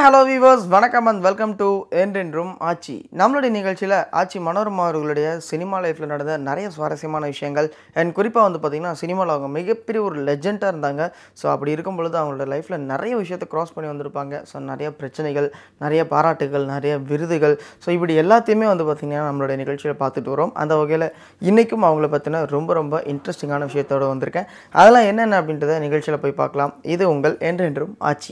Hello viewers வணக்கம் and welcome to என்றென்றும் ஆச்சி நம்மளுடைய நிகழ்ச்சியில் ஆச்சி மனோரமா அவர்களுடைய சினிமா லைஃப்பில் நடந்த நிறைய சுவாரஸ்யமான விஷயங்கள் அண்ட் குறிப்பாக வந்து பார்த்திங்கன்னா சினிமாவில் அவங்க மிகப்பெரிய ஒரு லெஜெண்டாக இருந்தாங்க ஸோ அப்படி இருக்கும் பொழுது அவங்களோட லைஃப்பில் நிறைய விஷயத்தை க்ராஸ் பண்ணி வந்திருப்பாங்க ஸோ நிறைய பிரச்சனைகள் நிறைய பாராட்டுகள் நிறைய விருதுகள் ஸோ இப்படி எல்லாத்தையுமே வந்து பார்த்திங்கன்னா நம்மளுடைய நிகழ்ச்சியில் பார்த்துட்டு வரோம் அந்த வகையில் இன்றைக்கும் அவங்கள பற்றின ரொம்ப ரொம்ப இன்ட்ரெஸ்டிங்கான விஷயத்தோடு வந்திருக்கேன் அதெல்லாம் என்னென்ன அப்படின்றத நிகழ்ச்சியில் போய் பார்க்கலாம் இது உங்கள் என்றென்றும் ஆச்சி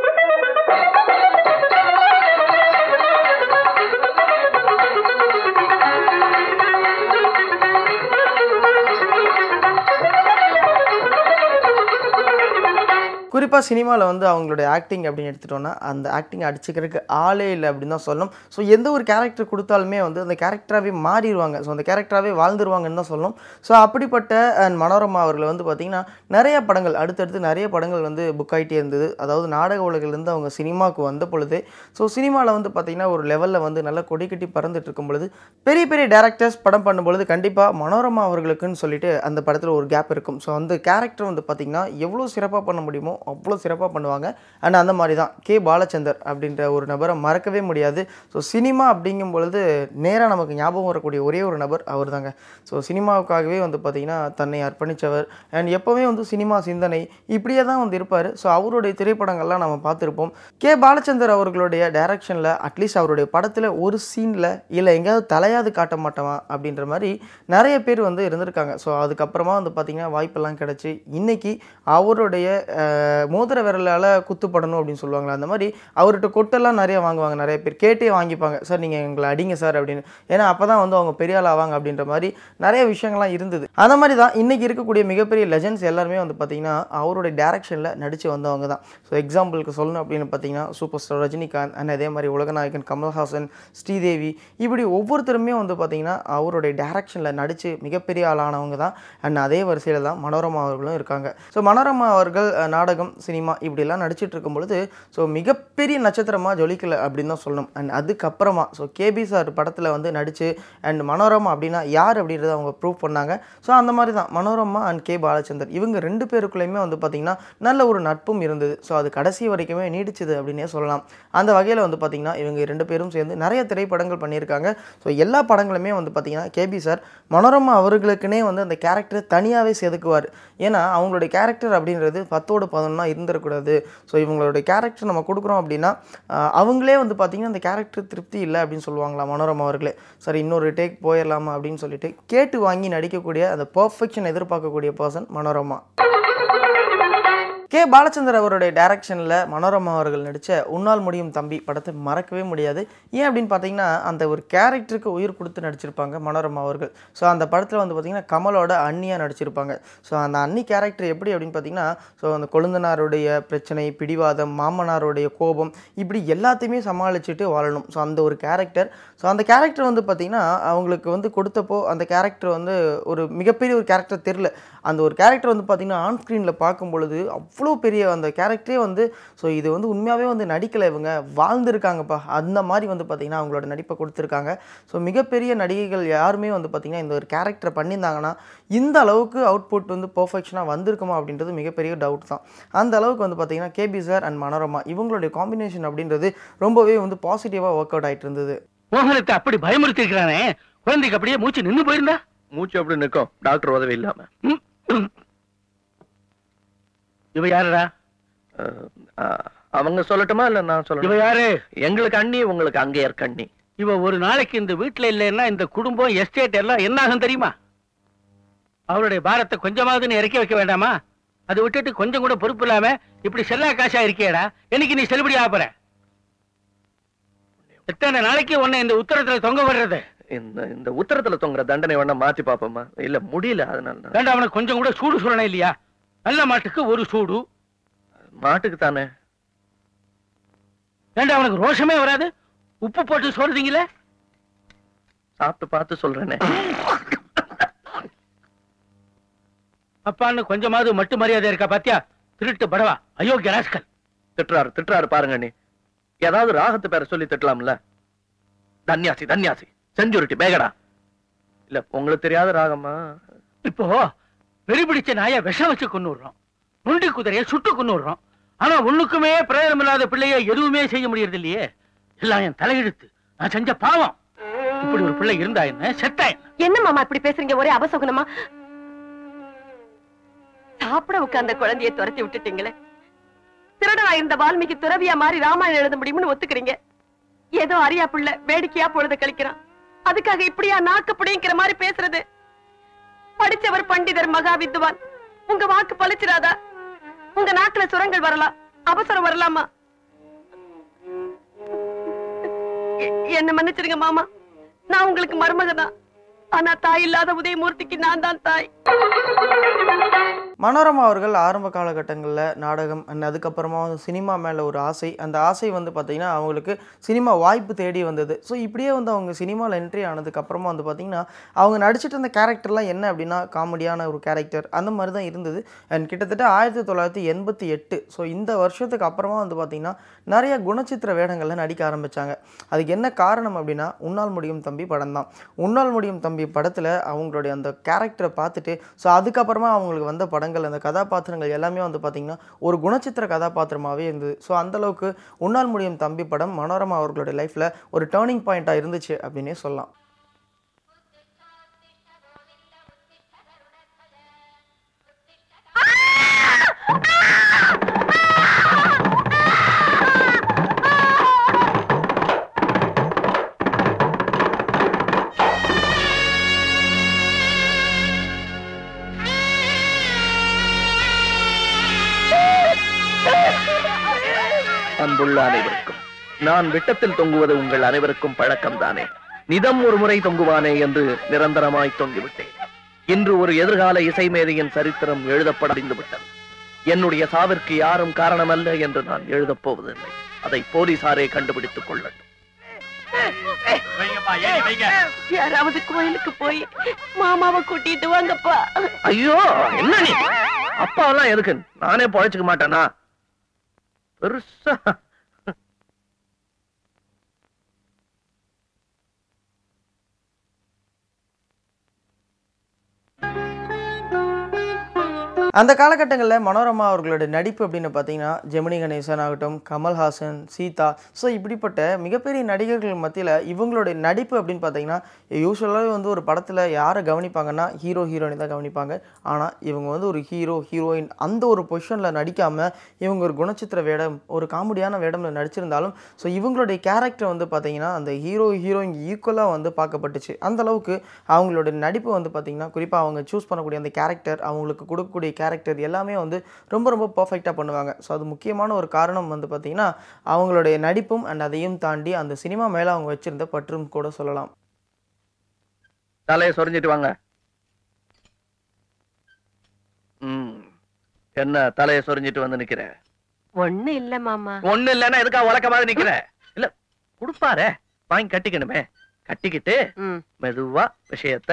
குறிப்பாக சினிமாவில் வந்து அவங்களுடைய ஆக்டிங் அப்படின்னு எடுத்துட்டோன்னா அந்த ஆக்டிங் அடிச்சுக்கிறதுக்கு ஆளே இல்லை அப்படின்னு தான் சொல்லணும் ஸோ எந்த ஒரு கேரக்டர் கொடுத்தாலுமே வந்து அந்த கேரக்டராகவே மாறிடுவாங்க ஸோ அந்த கேரக்டராகவே வாழ்ந்துருவாங்கன்னு தான் சொல்லணும் ஸோ அப்படிப்பட்ட அண்ட் மனோரமா அவர்கள் வந்து பார்த்திங்கன்னா நிறைய படங்கள் அடுத்தடுத்து நிறைய படங்கள் வந்து புக் ஆகிட்டே இருந்தது அதாவது நாடக உலகிலிருந்து அவங்க சினிமாவுக்கு வந்த பொழுது ஸோ சினிமாவில் வந்து பார்த்திங்கன்னா ஒரு லெவலில் வந்து நல்லா கொடி கட்டி பறந்துட்டு இருக்கும் பொழுது பெரிய பெரிய டேரக்டர்ஸ் படம் பண்ணும்பொழுது கண்டிப்பாக மனோரமா அவர்களுக்குன்னு சொல்லிட்டு அந்த படத்தில் ஒரு கேப் இருக்கும் ஸோ அந்த கேரக்டர் வந்து பார்த்திங்கன்னா எவ்வளோ சிறப்பாக பண்ண முடியுமோ அவ்வளோ சிறப்பாக பண்ணுவாங்க அண்ட் அந்த மாதிரி தான் கே பாலச்சந்தர் அப்படின்ற ஒரு நபரை மறக்கவே முடியாது ஸோ சினிமா அப்படிங்கும் பொழுது நேராக நமக்கு ஞாபகம் வரக்கூடிய ஒரே ஒரு நபர் அவர் தாங்க ஸோ சினிமாவுக்காகவே வந்து பார்த்திங்கன்னா தன்னை அர்ப்பணித்தவர் அண்ட் எப்போவுமே வந்து சினிமா சிந்தனை இப்படியே தான் வந்து இருப்பார் ஸோ அவருடைய திரைப்படங்கள்லாம் நம்ம பார்த்துருப்போம் கே பாலச்சந்தர் அவர்களுடைய டைரக்ஷனில் அட்லீஸ்ட் அவருடைய படத்தில் ஒரு சீனில் இல்லை எங்கேயாவது தலையாவது காட்ட மாட்டோமா அப்படின்ற மாதிரி நிறைய பேர் வந்து இருந்திருக்காங்க ஸோ அதுக்கப்புறமா வந்து பார்த்திங்கன்னா வாய்ப்பெல்லாம் கிடச்சி இன்னைக்கு அவருடைய அஹ், மோதிர விரலால் குத்துப்படணும் அப்படின்னு சொல்லுவாங்களா அந்த மாதிரி அவர்கிட்ட கொட்டெல்லாம் நிறைய வாங்குவாங்க நிறைய பேர் கேட்டே வாங்கிப்பாங்க சார் நீங்கள் எங்களை அடிங்க சார் அப்படின்னு ஏன்னா அப்போ தான் வந்து அவங்க பெரிய ஆள் ஆவாங்க அப்படின்ற மாதிரி நிறைய விஷயங்கள்லாம் இருந்தது அந்த மாதிரி தான் இன்றைக்கி இருக்கக்கூடிய மிகப்பெரிய லெஜண்ட்ஸ் எல்லாருமே வந்து பார்த்திங்கன்னா அவருடைய டேரக்ஷனில் நடித்து வந்தவங்க தான் ஸோ எக்ஸாம்பிளுக்கு சொல்லணும் அப்படின்னு பார்த்தீங்கன்னா சூப்பர் ஸ்டார் ரஜினிகாந்த் அண்ட் அதே மாதிரி உலகநாயகன் கமல்ஹாசன் ஸ்ரீதேவி இப்படி ஒவ்வொருத்தருமே வந்து பார்த்திங்கன்னா அவருடைய டேரக்ஷனில் நடித்து மிகப்பெரிய ஆளானவங்க தான் அண்ட் அதே வரிசையில் தான் மனோரமா அவர்களும் இருக்காங்க ஸோ மனோரமா அவர்கள் அஹ், நாடகம் சினிமா இப்படிலாம் நடிச்சிட்டு இருக்கும் பொழுது ஸோ மிகப்பெரிய நட்சத்திரமாக ஜொலிக்கல அப்படின்னு தான் சொல்லணும் அண்ட் அதுக்கப்புறமா ஸோ கேபி சார் படத்தில் வந்து நடித்து அண்ட் மனோரமா அப்படின்னா யார் அப்படின்றத அவங்க ப்ரூவ் பண்ணாங்க ஸோ அந்த மாதிரி தான் மனோரமா அண்ட் கே பாலச்சந்தர் இவங்க ரெண்டு பேருக்குள்ளேயுமே வந்து பார்த்திங்கன்னா நல்ல ஒரு நட்பும் இருந்தது ஸோ அது கடைசி வரைக்குமே நீடிச்சது அப்படின்னே சொல்லலாம் அந்த வகையில் வந்து பார்த்திங்கன்னா இவங்க ரெண்டு பேரும் சேர்ந்து நிறைய திரைப்படங்கள் பண்ணியிருக்காங்க ஸோ எல்லா படங்களுமே வந்து பார்த்திங்கன்னா கேபி சார் மனோரமா அவர்களுக்குனே வந்து அந்த கேரக்டரை தனியாகவே செதுக்குவார் ஏன்னா அவங்களுடைய கேரக்டர் அப்படின்றது பத்தோடு பதினொன்னா இருந்துடக்கூடாது ஸோ இவங்களுடைய கேரக்டர் நம்ம கொடுக்குறோம் அப்படின்னா ஆஹ், அவங்களே வந்து பார்த்திங்கன்னா அந்த கேரக்டர் திருப்தி இல்லை அப்படின்னு சொல்லுவாங்களா மனோரமா அவர்களே சரி இன்னொரு டேக் போயிடலாமா அப்படின்னு சொல்லிட்டு கேட்டு வாங்கி நடிக்கக்கூடிய அந்த பர்ஃபெக்ஷன் எதிர்பார்க்கக்கூடிய பர்சன் மனோரமா கே பாலச்சந்தர் அவருடைய டைரக்ஷனில் மனோரமா அவர்கள் நடித்த உன்னால் முடியும் தம்பி படத்தை மறக்கவே முடியாது ஏன் அப்படின்னு பார்த்தீங்கன்னா அந்த ஒரு கேரக்டருக்கு உயிர் கொடுத்து நடிச்சிருப்பாங்க மனோரமா அவர்கள் ஸோ அந்த படத்தில் வந்து பார்த்திங்கன்னா கமலோட அண்ணியாக நடிச்சிருப்பாங்க ஸோ அந்த அண்ணி கேரக்டர் எப்படி அப்படின்னு பார்த்தீங்கன்னா ஸோ அந்த கொழுந்தனாருடைய பிரச்சனை பிடிவாதம் மாமனாருடைய கோபம் இப்படி எல்லாத்தையுமே சமாளிச்சுட்டு வாழணும் ஸோ அந்த ஒரு கேரக்டர் ஸோ அந்த கேரக்டர் வந்து பார்த்திங்கன்னா அவங்களுக்கு வந்து கொடுத்தப்போ அந்த கேரக்டர் வந்து ஒரு மிகப்பெரிய ஒரு கேரக்டர் தெரில அந்த ஒரு கேரக்டர் வந்து பார்த்திங்கன்னா ஆன் ஸ்க்ரீனில் பார்க்கும் பொழுது அவ்வளோ பெரிய அந்த கேரக்டரே வந்து ஸோ இது வந்து உண்மையாகவே வந்து நடிக்கலை இவங்க வாழ்ந்திருக்காங்கப்பா அந்த மாதிரி வந்து பார்த்திங்கன்னா அவங்களோட நடிப்பை கொடுத்துருக்காங்க ஸோ மிகப்பெரிய நடிகைகள் யாருமே வந்து பார்த்திங்கன்னா இந்த ஒரு கேரக்டரை பண்ணியிருந்தாங்கன்னா இந்த அளவுக்கு அவுட்புட் வந்து பர்ஃபெக்ஷனாக வந்திருக்குமா அப்படின்றது மிகப்பெரிய டவுட் தான் அந்த அளவுக்கு வந்து பார்த்திங்கன்னா கேபி சார் அண்ட் மனோரமா இவங்களுடைய காம்பினேஷன் அப்படின்றது ரொம்பவே வந்து பாசிட்டிவாக ஒர்க் அவுட் ஆகிட்டு இருந்தது மோகனத்தை அப்படி பயமுறுத்தி இருக்கிறானே குழந்தைக்கு அப்படியே மூச்சு நின்னு போயிருந்தா மூச்சு அப்படி நிற்கும் டாக்டர் உதவி இல்லாம ம், ம். இவ யாருடா அஹ், அஹ், அவங்க சொல்லட்டுமா இல்ல நான் இவ சொல்லணும் யாரு எங்களுக்கு அண்ணி உங்களுக்கு அங்கேயர் கண்ணி இவ ஒரு நாளைக்கு இந்த வீட்டுல இல்லைன்னா இந்த குடும்பம் எஸ்டேட் எல்லாம் என்ன ஆகும் தெரியுமா அவருடைய பாரத்தை கொஞ்சமாவது நீ இறக்கி வைக்க வேண்டாமா அதை விட்டுட்டு கொஞ்சம் கூட பொறுப்பு இல்லாம இப்படி செல்லா காசா இருக்கியேடா என்னைக்கு நீ செல்லுபடி ஆக போற எத்தனை நாளைக்கு உன்னை இந்த உத்தரத்துல தொங்க விடுறது இந்த இந்த உத்தரத்துல தொங்குற தண்டனை வேணா மாத்தி பாப்போமா இல்ல முடியல அதனால தான். வேண்டாம் அவனுக்கு கொஞ்சம் கூட சூடு சொல்லணும் இல்லையா நல்ல மாட்டுக்கு ஒரு சூடு மாட்டுக்கு தானே வேண்டாம் அவனுக்கு ரோஷமே வராது உப்பு போட்டு சொல்றீங்களே சாப்பிட்டு பார்த்து சொல்றேனே அப்பான்னு கொஞ்சமாவது மட்டு மரியாதை இருக்கா பாத்தியா திருட்டு படவா அயோக்கிய ராஸ்கல் திட்டுறாரு திட்டுறாரு பாருங்க நீ ஏதாவது ராகத்து பேரை சொல்லி திட்டலாம்ல தன்யாசி தன்யாசி செஞ்சுருட்டி மேகடா இல்ல உங்களுக்கு தெரியாத ராகமா இப்போ வெறி பிடிச்ச நாய விஷம் வச்சு கொண்டு விடுறோம் நொண்டி குதிரைய சுட்டு கொண்டு விடுறோம் ஆனா ஒண்ணுக்குமே பிரயோஜனம் இல்லாத பிள்ளைய எதுவுமே செய்ய முடியறது இல்லையே எல்லாம் என் தலையெழுத்து நான் செஞ்ச பாவம் இப்படி ஒரு பிள்ளை இருந்தா என்ன செத்தா என்ன என்ன மாமா இப்படி பேசுறீங்க ஒரே அபசகுனமா சாப்பிட உட்கார்ந்த குழந்தையை துரத்தி விட்டுட்டீங்களே திருடனா இருந்த வால்மீகி துறவியா மாறி ராமாயணம் எழுத முடியும்னு ஒத்துக்கிறீங்க ஏதோ அரியா புள்ள வேடிக்கையா பொழுத கழிக்கிறான் அதுக்காக இப்படியா நாக்கு புடிங்கிற மாதிரி பேசுறது படிச்சவர் பண்டிதர் மகா வித்துவான் உங்க வாக்கு பழிச்சிடாதா உங்க நாக்குல சுரங்கள் வரலாம் அவசரம் வரலாமா எ- என்ன மன்னிச்சிருங்க மாமா நான் உங்களுக்கு மருமகதான் ஆனா தாய் இல்லாத உதயமூர்த்திக்கு நான் தான் தாய் மனோரமா அவர்கள் ஆரம்ப காலகட்டங்களில் நாடகம் அண்ட் அதுக்கப்புறமா வந்து சினிமா மேலே ஒரு ஆசை அந்த ஆசை வந்து பார்த்திங்கன்னா அவங்களுக்கு சினிமா வாய்ப்பு தேடி வந்தது ஸோ இப்படியே வந்து அவங்க சினிமாவில் என்ட்ரி ஆனதுக்கப்புறமா வந்து பார்த்திங்கன்னா அவங்க நடிச்சிட்டு இருந்த கேரக்டர்லாம் என்ன அப்படின்னா காமெடியான ஒரு கேரக்டர் அந்த மாதிரி தான் இருந்தது அண்ட் கிட்டத்தட்ட ஆயிரத்தி தொள்ளாயிரத்தி எண்பத்தி எட்டு ஸோ இந்த வருஷத்துக்கு அப்புறமா வந்து பார்த்திங்கன்னா நிறைய குணச்சித்திர வேடங்களில் நடிக்க ஆரம்பித்தாங்க அதுக்கு என்ன காரணம் அப்படின்னா உன்னால் முடியும் தம்பி படம் தான் உன்னால் முடியும் தம்பி படத்தில் அவங்களுடைய அந்த கேரக்டரை பார்த்துட்டு ஸோ அதுக்கப்புறமா அவங்களுக்கு வந்த படங்கள் அந்த கதாபாத்திரங்கள் எல்லாமே வந்து பார்த்திங்கன்னா ஒரு குணச்சித்திர கதாபாத்திரமாகவே இருந்தது ஸோ அந்தளவுக்கு உன்னால் முடியும் தம்பி படம் மனோரமா அவர்களுடைய லைஃப்பில் ஒரு டேர்னிங் பாயிண்ட்டாக இருந்துச்சு அப்படின்னே சொல்லலாம் அன்புள்ள அனைவருக்கும் நான் விட்டத்தில் தொங்குவது உங்கள் அனைவருக்கும் பழக்கம் தானே நிதம் ஒரு முறை தொங்குவானே என்று நிரந்தரமாய் தொங்கிவிட்டேன் இன்று ஒரு எதிர்கால இசைமேதையின் சரித்திரம் எழுதப்படைந்து விட்டது என்னுடைய சாவிற்கு யாரும் காரணமல்ல என்று நான் எழுதப் போவதில்லை அதை போலீசாரே கண்டுபிடித்துக் கொள்ளட்டும் யாராவது கோயிலுக்கு போய் மாமாவை கூட்டிட்டு வாங்கப்பா ஐயோ என்ன நீ அப்பாவெல்லாம் எதுக்கு நானே பொழைச்சுக்க மாட்டேனா பெருசா அந்த காலகட்டங்களில் மனோரமா அவர்களுடைய நடிப்பு அப்படின்னு பார்த்தீங்கன்னா ஜெமினி கணேசன் ஆகட்டும் கமல்ஹாசன் சீதா ஸோ இப்படிப்பட்ட மிகப்பெரிய நடிகர்கள் மத்தியில் இவங்களுடைய நடிப்பு அப்படின்னு பார்த்தீங்கன்னா யூஸ்வலாகவே வந்து ஒரு படத்தில் யாரை கவனிப்பாங்கன்னா ஹீரோ ஹீரோயினி தான் கவனிப்பாங்க ஆனால் இவங்க வந்து ஒரு ஹீரோ ஹீரோயின் அந்த ஒரு பொசிஷனில் நடிக்காமல் இவங்க ஒரு குணச்சித்திர வேடம் ஒரு காமெடியான வேடம்ல நடிச்சிருந்தாலும் ஸோ இவங்களுடைய கேரக்டர் வந்து பார்த்தீங்கன்னா அந்த ஹீரோ ஹீரோயின் ஈக்குவலாக வந்து பார்க்கப்பட்டுச்சு அந்த அளவுக்கு அவங்களுடைய நடிப்பு வந்து பார்த்தீங்கன்னா குறிப்பாக அவங்க சூஸ் பண்ணக்கூடிய அந்த கேரக்டர் அவங்களுக்கு கொடுக்கக்கூடிய கேரக்டர் எல்லாமே வந்து ரொம்ப ரொம்ப பர்ஃபெக்டாக பண்ணுவாங்க ஸோ அது முக்கியமான ஒரு காரணம் வந்து பார்த்தீங்கன்னா அவங்களுடைய நடிப்பும் அண்ட் அதையும் தாண்டி அந்த சினிமா மேலே அவங்க வச்சிருந்த பற்றும் கூட சொல்லலாம் தலையை சொரிஞ்சிட்டு வாங்க ம் என்ன தலையை சொரிஞ்சிட்டு வந்து நிக்கிற ஒண்ணு இல்ல மாமா ஒண்ணு இல்லைன்னா எதுக்கா உலக்க மாதிரி நிக்கிற இல்ல குடுப்பாரே வாங்கி கட்டிக்கணுமே கட்டிக்கிட்டு ம் மெதுவா விஷயத்த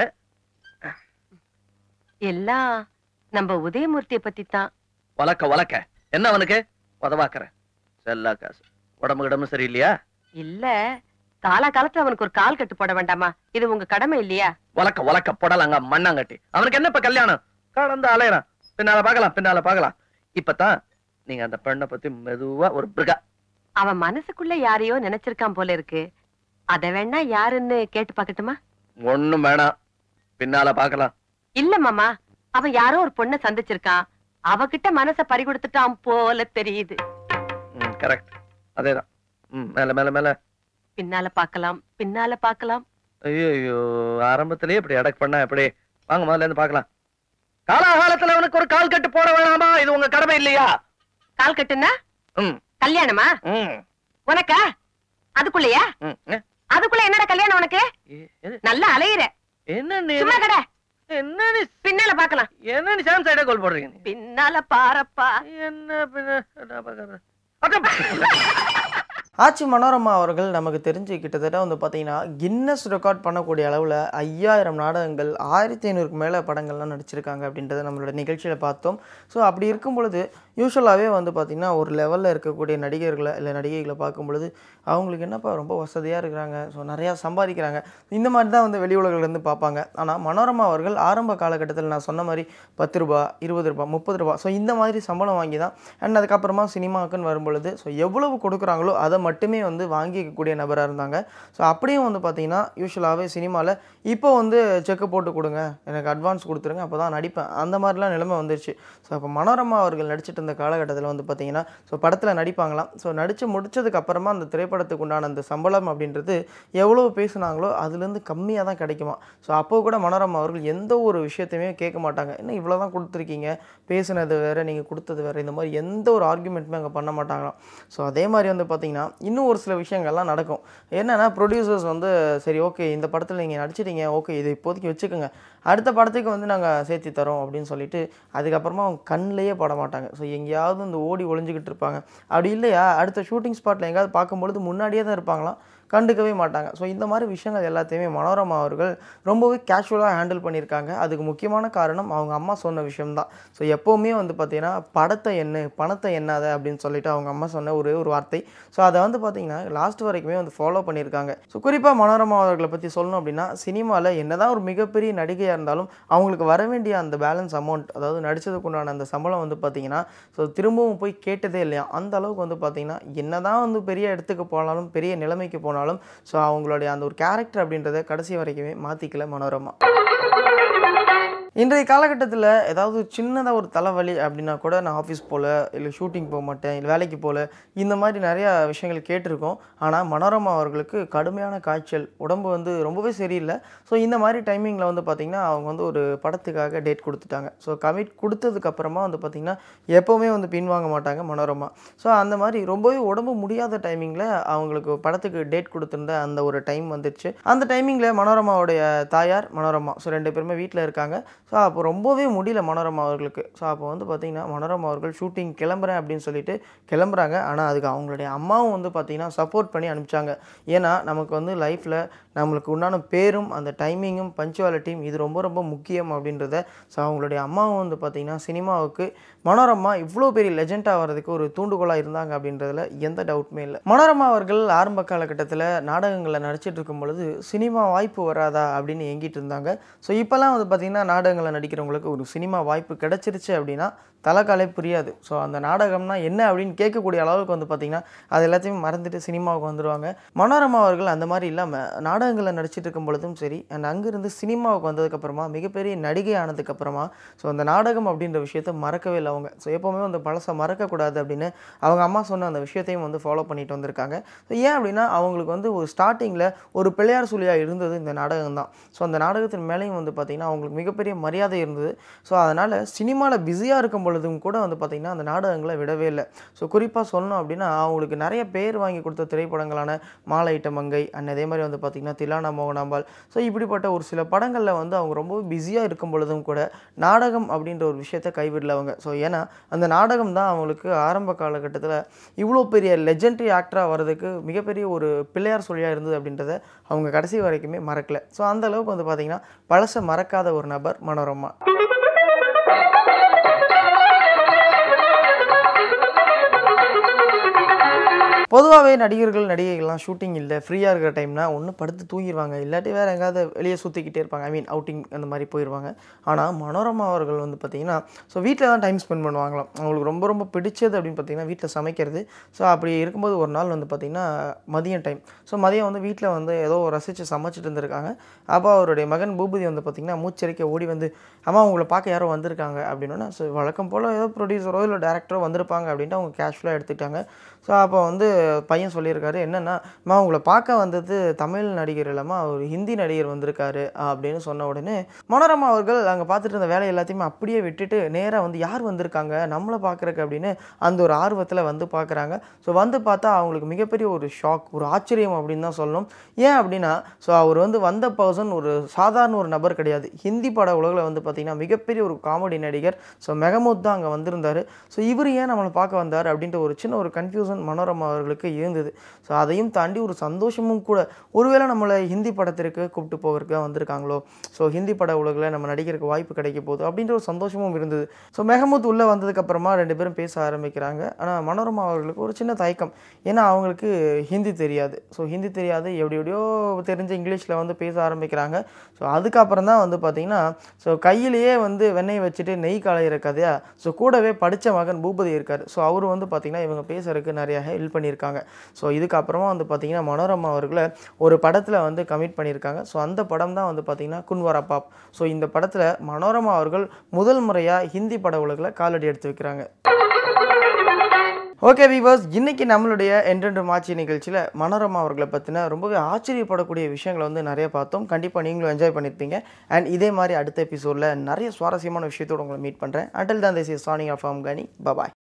எல்லாம் நம்ம உதயமூர்த்திய பத்தி தான் வளக்க வளக்க என்ன அவனுக்கு உதவாக்குற செல்லா காசு உடம்பு கிடம்பு சரியில்லையா இல்ல காலா காலத்துல அவனுக்கு ஒரு கால் கட்டு போட வேண்டாமா இது உங்க கடமை இல்லையா உலக்க உலக்க புடலங்க மண்ணாங்கட்டி அவனுக்கு என்ன இப்ப கல்யாணம் கடந்து அலையறான் பின்னால பார்க்கலாம் பின்னால பார்க்கலாம் இப்பதான் நீங்க அந்த பெண்ணை பத்தி மெதுவா ஒரு பிருகா அவன் மனசுக்குள்ள யாரையோ நினைச்சிருக்கான் போல இருக்கு அத வேணா யாருன்னு கேட்டு பாக்கட்டுமா ஒண்ணும் வேணாம் பின்னால பார்க்கலாம் இல்ல மாமா அவன் யாரோ ஒரு பொண்ண சந்திச்சிருக்கான் அவகிட்ட மனச பறி கொடுத்துட்டான் போல தெரியுது ம் கரெக்ட் அதேதான் ம் மேல மேல மேல பின்னால பார்க்கலாம் பின்னால பார்க்கலாம் ஐயோ ஆரம்பத்திலேயே இப்படி அடக் பண்ணா எப்படி வாங்க முதல்ல இருந்து பார்க்கலாம் காலாகாலத்துல அவனுக்கு ஒரு கால் கட்டு போட வேணாமா இது உங்க கடமை இல்லையா கால் கட்டுனா ம் கல்யாணமா ம் உனக்கா அதுக்குள்ளயா ம் ஏ, அதுக்குள்ள என்னடா கல்யாணம் உனக்கு ஏ, எது? நல்லா அலையிற என்ன நீ சும்மா கடை என்ன நீ பின்னால பார்க்கலாம் என்ன நீ சாம் சைடா கோல் போடுறீங்க நீ? பின்னால பாரப்பா என்ன பின்ன என்ன பார்க்கறது? அக்கா, ஆச்சி மனோரமா அவர்கள் நமக்கு தெரிஞ்சு கிட்டத்தட்ட வந்து பார்த்தீங்கன்னா கின்னஸ் ரெக்கார்ட் பண்ணக்கூடிய அளவில் ஐயாயிரம் நாடகங்கள் ஆயிரத்தி ஐநூறுக்கு மேலே படங்கள்லாம் நடிச்சிருக்காங்க அப்படின்றத நம்மளோட நிகழ்ச்சியில் பார்த்தோம் ஸோ அப்படி இருக்கும் பொழுது யூஸ்வலாகவே வந்து பார்த்திங்கன்னா ஒரு லெவலில் இருக்கக்கூடிய நடிகர்களை இல்லை நடிகைகளை பார்க்கும் பொழுது அவங்களுக்கு என்னப்பா ரொம்ப வசதியாக இருக்கிறாங்க ஸோ நிறையா சம்பாதிக்கிறாங்க இந்த மாதிரி தான் வந்து வெளி உலகிலேருந்து பார்ப்பாங்க ஆனால் மனோரமா அவர்கள் ஆரம்ப காலகட்டத்தில் நான் சொன்ன மாதிரி பத்து ரூபா இருபது ரூபா முப்பது ரூபா ஸோ இந்த மாதிரி சம்பளம் வாங்கி தான் அண்ட் அதுக்கப்புறமா சினிமாவுக்குன்னு வரும்பொழுது ஸோ எவ்வளவு கொடுக்குறாங்களோ அதை மட்டுமே வந்து வாங்கிக்கக்கூடிய நபராக இருந்தாங்க ஸோ அப்படியும் வந்து பார்த்தீங்கன்னா யூஸ்வலாகவே சினிமாவில் இப்போ வந்து செக்கு போட்டு கொடுங்க எனக்கு அட்வான்ஸ் கொடுத்துருங்க அப்போ தான் நடிப்பேன் அந்த மாதிரிலாம் நிலைமை வந்துருச்சு ஸோ அப்போ மனோரமா அவர்கள் நடிச்சிட்டு இருந்த காலகட்டத்தில் வந்து பார்த்தீங்கன்னா ஸோ படத்தில் நடிப்பாங்களாம் ஸோ நடித்து முடிச்சதுக்கு அப்புறமா அந்த திரைப்படத்துக்கு உண்டான அந்த சம்பளம் அப்படின்றது எவ்வளோ பேசுனாங்களோ அதுலேருந்து கம்மியாக தான் கிடைக்குமா ஸோ அப்போ கூட மனோரமா அவர்கள் எந்த ஒரு விஷயத்தையுமே கேட்க மாட்டாங்க என்ன இவ்வளோ தான் கொடுத்துருக்கீங்க பேசுனது வேறு நீங்கள் கொடுத்தது வேறு இந்த மாதிரி எந்த ஒரு ஆர்குமெண்ட்டுமே அங்கே பண்ண மாட்டாங்களாம் ஸோ அதே மாதிரி வந்து பார்த்தீங்கன்னா இன்னும் ஒரு சில விஷயங்கள்லாம் நடக்கும் என்னென்னா ப்ரொடியூசர்ஸ் வந்து சரி ஓகே இந்த படத்தில் நீங்கள் நடிச்சிட்டீங்க ஓகே இதை இப்போதைக்கு வச்சுக்கோங்க அடுத்த படத்துக்கு வந்து நாங்கள் சேர்த்தி தரோம் அப்படின்னு சொல்லிட்டு அதுக்கப்புறமா அவங்க கண்ணிலேயே பட மாட்டாங்க ஸோ எங்கேயாவது இந்த ஓடி ஒளிஞ்சிக்கிட்டு இருப்பாங்க அப்படி இல்லையா அடுத்த ஷூட்டிங் ஸ்பாட்டில் எங்கேயாவது பார்க்கும்பொழுது முன்னாடியே தான் இருப்பாங்களாம் கண்டுக்கவே மாட்டாங்க ஸோ இந்த மாதிரி விஷயங்கள் எல்லாத்தையுமே மனோரமா அவர்கள் ரொம்பவே கேஷுவலாக ஹேண்டில் பண்ணியிருக்காங்க அதுக்கு முக்கியமான காரணம் அவங்க அம்மா சொன்ன விஷயம்தான் ஸோ எப்போவுமே வந்து பார்த்தீங்கன்னா படத்தை என்ன பணத்தை எண்ணாத அப்படின்னு சொல்லிட்டு அவங்க அம்மா சொன்ன ஒரே ஒரு வார்த்தை ஸோ அதை வந்து பார்த்தீங்கன்னா லாஸ்ட் வரைக்குமே வந்து ஃபாலோ பண்ணியிருக்காங்க ஸோ குறிப்பாக மனோரமா அவர்களை பற்றி சொல்லணும் அப்படின்னா சினிமாவில் என்னதான் ஒரு மிகப்பெரிய நடிகையாக இருந்தாலும் அவங்களுக்கு வர வேண்டிய அந்த பேலன்ஸ் அமௌண்ட் அதாவது நடிச்சதுக்கு உண்டான அந்த சம்பளம் வந்து பார்த்தீங்கன்னா ஸோ திரும்பவும் போய் கேட்டதே இல்லையா அந்த அளவுக்கு வந்து பார்த்தீங்கன்னா என்னதான் வந்து பெரிய இடத்துக்கு போனாலும் பெரிய நிலைமைக்கு போனாலும் ஸோ அவங்களுடைய அந்த ஒரு கேரக்டர் அப்படின்றத கடைசி வரைக்குமே மாற்றிக்கல மனோரமா இன்றைய காலகட்டத்தில் ஏதாவது சின்னதாக ஒரு தலைவலி அப்படின்னா கூட நான் ஆஃபீஸ் போகல இல்லை ஷூட்டிங் போக மாட்டேன் இல்லை வேலைக்கு போகல இந்த மாதிரி நிறையா விஷயங்கள் கேட்டிருக்கோம் ஆனால் மனோரமா அவர்களுக்கு கடுமையான காய்ச்சல் உடம்பு வந்து ரொம்பவே சரியில்லை ஸோ இந்த மாதிரி டைமிங்கில் வந்து பார்த்திங்கன்னா அவங்க வந்து ஒரு படத்துக்காக டேட் கொடுத்துட்டாங்க ஸோ கமிட் கொடுத்ததுக்கப்புறமா வந்து பார்த்திங்கன்னா எப்போவுமே வந்து பின்வாங்க மாட்டாங்க மனோரமா ஸோ அந்த மாதிரி ரொம்பவே உடம்பு முடியாத டைமிங்கில் அவங்களுக்கு படத்துக்கு டேட் கொடுத்துருந்த அந்த ஒரு டைம் வந்துடுச்சு அந்த டைமிங்கில் மனோரமாவுடைய தாயார் மனோரமா ஸோ ரெண்டு பேருமே வீட்டில் இருக்காங்க ஸோ அப்போ ரொம்பவே முடியல மனோரமா அவர்களுக்கு ஸோ அப்போ வந்து பார்த்திங்கன்னா மனோரமா அவர்கள் ஷூட்டிங் கிளம்புறேன் அப்படின்னு சொல்லிட்டு கிளம்புறாங்க ஆனால் அதுக்கு அவங்களுடைய அம்மாவும் வந்து பார்த்திங்கன்னா சப்போர்ட் பண்ணி அனுப்பிச்சாங்க ஏன்னா நமக்கு வந்து லைஃப்பில் நம்மளுக்கு உண்டான பேரும் அந்த டைமிங்கும் பஞ்சுவாலிட்டியும் இது ரொம்ப ரொம்ப முக்கியம் அப்படின்றத ஸோ அவங்களுடைய அம்மாவும் வந்து பார்த்திங்கன்னா சினிமாவுக்கு மனோரமா இவ்வளோ பெரிய லெஜெண்டாக வர்றதுக்கு ஒரு தூண்டுகோலாக இருந்தாங்க அப்படின்றதுல எந்த டவுட்டுமே இல்லை மனோரமா அவர்கள் ஆரம்ப காலகட்டத்தில் நாடகங்களில் நடிச்சிட்டு இருக்கும் பொழுது சினிமா வாய்ப்பு வராதா அப்படின்னு எங்கிட்டு இருந்தாங்க ஸோ இப்போல்லாம் வந்து பார்த்திங்கன்னா நாடகங்களில் நடிக்கிறவங்களுக்கு ஒரு சினிமா வாய்ப்பு கிடைச்சிருச்சு அப்படின்னா தலைக்காலே புரியாது ஸோ அந்த நாடகம்னா என்ன அப்படின்னு கேட்கக்கூடிய அளவுக்கு வந்து பார்த்திங்கன்னா அது எல்லாத்தையும் மறந்துட்டு சினிமாவுக்கு வந்துடுவாங்க மனோரமா அவர்கள் அந்த மாதிரி இல்லாமல் நாடகங்களில் நடிச்சிட்டு இருக்கும் பொழுதும் சரி அண்ட் அங்கேருந்து சினிமாவுக்கு வந்ததுக்கப்புறமா மிகப்பெரிய நடிகை ஆனதுக்கப்புறமா ஸோ அந்த நாடகம் அப்படின்ற விஷயத்த மறக்கவே இல்லை அவங்க ஸோ எப்போவுமே வந்து பழசை மறக்கக்கூடாது அப்படின்னு அவங்க அம்மா சொன்ன அந்த விஷயத்தையும் வந்து ஃபாலோ பண்ணிட்டு வந்திருக்காங்க ஸோ ஏன் அப்படின்னா அவங்களுக்கு வந்து ஒரு ஸ்டார்டிங்கில் ஒரு பிள்ளையார் சொல்லியாக இருந்தது இந்த நாடகம் தான் ஸோ அந்த நாடகத்தின் மேலேயும் வந்து பார்த்திங்கன்னா அவங்களுக்கு மிகப்பெரிய மரியாதை இருந்தது ஸோ அதனால் சினிமாவில் பிஸியாக இருக்கும் பொழுதும் கூட வந்து பார்த்திங்கன்னா அந்த நாடகங்களை விடவே இல்லை ஸோ குறிப்பாக சொல்லணும் அப்படின்னா அவங்களுக்கு நிறைய பேர் வாங்கி கொடுத்த திரைப்படங்களான மாலையிட்ட மங்கை அண்ட் அதே மாதிரி வந்து பார்த்திங்கன்னா திலானா மோகனாம்பாள் ஸோ இப்படிப்பட்ட ஒரு சில படங்களில் வந்து அவங்க ரொம்ப பிஸியாக இருக்கும் பொழுதும் கூட நாடகம் அப்படின்ற ஒரு விஷயத்தை கைவிடல அவங்க ஸோ ஏன்னா அந்த நாடகம் தான் அவங்களுக்கு ஆரம்ப காலகட்டத்தில் இவ்வளோ பெரிய லெஜெண்டரி ஆக்டராக வர்றதுக்கு மிகப்பெரிய ஒரு பிள்ளையார் சொல்லியாக இருந்தது அப்படின்றத அவங்க கடைசி வரைக்குமே மறக்கல ஸோ அந்த அளவுக்கு வந்து பார்த்திங்கன்னா பழசை மறக்காத ஒரு நபர் மனோரமா பொதுவாகவே நடிகர்கள் நடிகைகள்லாம் ஷூட்டிங் இல்லை ஃப்ரீயாக இருக்கிற டைம்னா ஒன்று படுத்து தூங்கிடுவாங்க இல்லாட்டி வேறு எங்கேயாவது வெளியே சுற்றிக்கிட்டே இருப்பாங்க ஐ மீன் அவுட்டிங் அந்த மாதிரி போயிடுவாங்க ஆனால் மனோரமா அவர்கள் வந்து பார்த்திங்கன்னா ஸோ வீட்டில் தான் டைம் ஸ்பெண்ட் பண்ணுவாங்களாம் அவங்களுக்கு ரொம்ப ரொம்ப பிடிச்சது அப்படின்னு பார்த்தீங்கன்னா வீட்டில் சமைக்கிறது ஸோ அப்படி இருக்கும்போது ஒரு நாள் வந்து பார்த்திங்கன்னா மதியம் டைம் ஸோ மதியம் வந்து வீட்டில் வந்து ஏதோ ரசித்து சமைச்சிட்டு இருந்திருக்காங்க அப்போ அவருடைய மகன் பூபதி வந்து பார்த்திங்கன்னா மூச்சரிக்க ஓடி வந்து அம்மா உங்களை பார்க்க யாரோ வந்திருக்காங்க அப்படின்னா ஸோ வழக்கம் போல் ஏதோ ப்ரொடியூசரோ இல்லை டேரக்டரோ வந்திருப்பாங்க அப்படின்ட்டு அவங்க கேஷ்ஃபுல்லாக எடுத்துக்கிட்டாங்க ஸோ அப்போ வந்து பையன் சொல்லியிருக்காரு என்னென்னா அம்மா உங்களை பார்க்க வந்தது தமிழ் நடிகர் இல்லாமல் அவர் ஹிந்தி நடிகர் வந்திருக்காரு அப்படின்னு சொன்ன உடனே மனோரமா அவர்கள் அங்கே பார்த்துட்டு இருந்த வேலை எல்லாத்தையுமே அப்படியே விட்டுட்டு நேராக வந்து யார் வந்திருக்காங்க நம்மளை பார்க்குறக்கு அப்படின்னு அந்த ஒரு ஆர்வத்தில் வந்து பார்க்குறாங்க ஸோ வந்து பார்த்தா அவங்களுக்கு மிகப்பெரிய ஒரு ஷாக் ஒரு ஆச்சரியம் அப்படின்னு தான் சொல்லணும் ஏன் அப்படின்னா ஸோ அவர் வந்து வந்த பர்சன் ஒரு சாதாரண ஒரு நபர் கிடையாது ஹிந்தி பட உலகில் வந்து பார்த்திங்கன்னா மிகப்பெரிய ஒரு காமெடி நடிகர் ஸோ மெகமூத் தான் அங்கே வந்திருந்தார் ஸோ இவர் ஏன் நம்மளை பார்க்க வந்தார் அப்படின்ற ஒரு சின்ன ஒரு கன்ஃபியூஷன் மனோரமா அவர்கள் அவர்களுக்கு இருந்தது ஸோ அதையும் தாண்டி ஒரு சந்தோஷமும் கூட ஒருவேளை நம்மளை ஹிந்தி படத்திற்கு கூப்பிட்டு போகிறதுக்கு வந்திருக்காங்களோ ஸோ ஹிந்தி பட உலகில் நம்ம நடிக்கிறதுக்கு வாய்ப்பு கிடைக்க போகுது அப்படின்ற ஒரு சந்தோஷமும் இருந்தது ஸோ மெஹமூத் உள்ளே வந்ததுக்கப்புறமா ரெண்டு பேரும் பேச ஆரம்பிக்கிறாங்க ஆனால் மனோரமா அவர்களுக்கு ஒரு சின்ன தயக்கம் ஏன்னா அவங்களுக்கு ஹிந்தி தெரியாது ஸோ ஹிந்தி தெரியாது எப்படி எப்படியோ தெரிஞ்ச இங்கிலீஷில் வந்து பேச ஆரம்பிக்கிறாங்க ஸோ அதுக்கப்புறம் தான் வந்து பார்த்திங்கன்னா ஸோ கையிலேயே வந்து வெண்ணெய் வச்சுட்டு நெய் காலையிற கதையா ஸோ கூடவே படித்த மகன் பூபதி இருக்கார் ஸோ அவர் வந்து பார்த்திங்கன்னா இவங்க பேசுறதுக்கு நிறைய ஹெல்ப் பண்ணியிருக்காங்க ஸோ இதுக்கப்புறமா வந்து பார்த்திங்கன்னா மனோரமா அவர்களை ஒரு படத்தில் வந்து கமிட் பண்ணியிருக்காங்க ஸோ அந்த படம் தான் வந்து பார்த்திங்கன்னா குன்வரா பாப் ஸோ இந்த படத்தில் மனோரமா அவர்கள் முதல் முறையாக ஹிந்தி பட உலகில் காலடி எடுத்து வைக்கிறாங்க ஓகே வீவர்ஸ் இன்னைக்கு நம்மளுடைய என்றென்று மாட்சி நிகழ்ச்சியில் மனோரமா அவர்களை பற்றின ரொம்பவே ஆச்சரியப்படக்கூடிய விஷயங்களை வந்து நிறைய பார்த்தோம் கண்டிப்பாக நீங்களும் என்ஜாய் பண்ணியிருப்பீங்க அண்ட் இதே மாதிரி அடுத்த எபிசோடில் நிறைய சுவாரஸ்யமான விஷயத்தோடு உங்களை மீட் பண்ணுறேன் அண்டில் தான் தேசிய சானிங் ஆஃப் கனி பபாய்